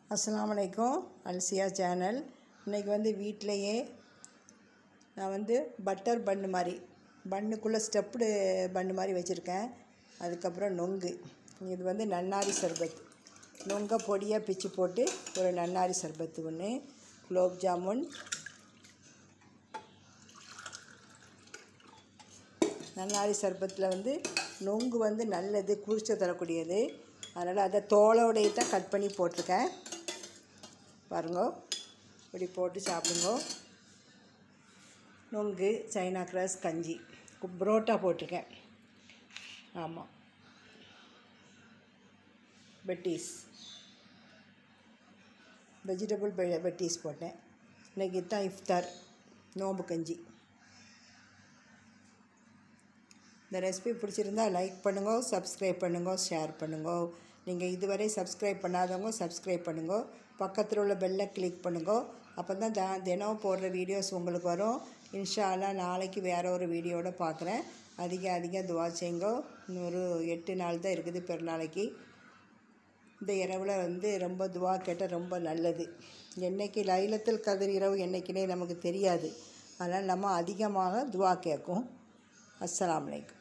அஸ்ஸலாமு அலைக்கும் அல்சியா சேனல் இன்றைக்கி வந்து வீட்டிலையே நான் வந்து பட்டர் பன்னு மாதிரி பன்னுக்குள்ளே ஸ்டெப்டு பன்னு மாதிரி வச்சுருக்கேன் அதுக்கப்புறம் நொங்கு இது வந்து நன்னாரி சர்பத் நொங்கை பொடியாக பிச்சு போட்டு ஒரு நன்னாரி சர்பத்து ஒன்று குலோப் ஜாமுன் நன்னாரி சர்பத்தில் வந்து நொங்கு வந்து நல்லது குளிர்ச்சி தரக்கூடியது அதனால் அதை தோலோடையே தான் கட் பண்ணி போட்டிருக்கேன் பாருங்க இப்படி போட்டு சாப்பிடுங்க நொங்கு சைனா கிராஸ் கஞ்சி புரோட்டா போட்டிருக்கேன் ஆமாம் பெட்டீஸ் வெஜிடபிள் பெட்டீஸ் போட்டேன் இன்றைக்கி தான் இஃப்தார் நோம்பு கஞ்சி இந்த ரெசிபி பிடிச்சிருந்தா லைக் பண்ணுங்க சப்ஸ்கிரைப் பண்ணுங்க ஷேர் பண்ணுங்க நீங்கள் இதுவரை சப்ஸ்கிரைப் பண்ணாதவங்க சப்ஸ்கிரைப் பண்ணுங்க பக்கத்தில் உள்ள பெல்லை கிளிக் பண்ணுங்க அப்போ தான் த தினம் போடுற வீடியோஸ் உங்களுக்கு வரும் இன்ஷா அல்லா நாளைக்கு வேறு ஒரு வீடியோட பார்க்குறேன் அதிக அதிக துவா செய்யுங்க இன்னொரு எட்டு நாள் தான் இருக்குது பெருநாளைக்கு இந்த இரவில் வந்து ரொம்ப துவா கேட்டால் ரொம்ப நல்லது என்றைக்கு லைலத்தில் கதிர் இரவு என்றைக்குனே நமக்கு தெரியாது அதனால் நம்ம அதிகமாக துவா கேட்கும் அஸ்ஸலாமு அலைக்கும்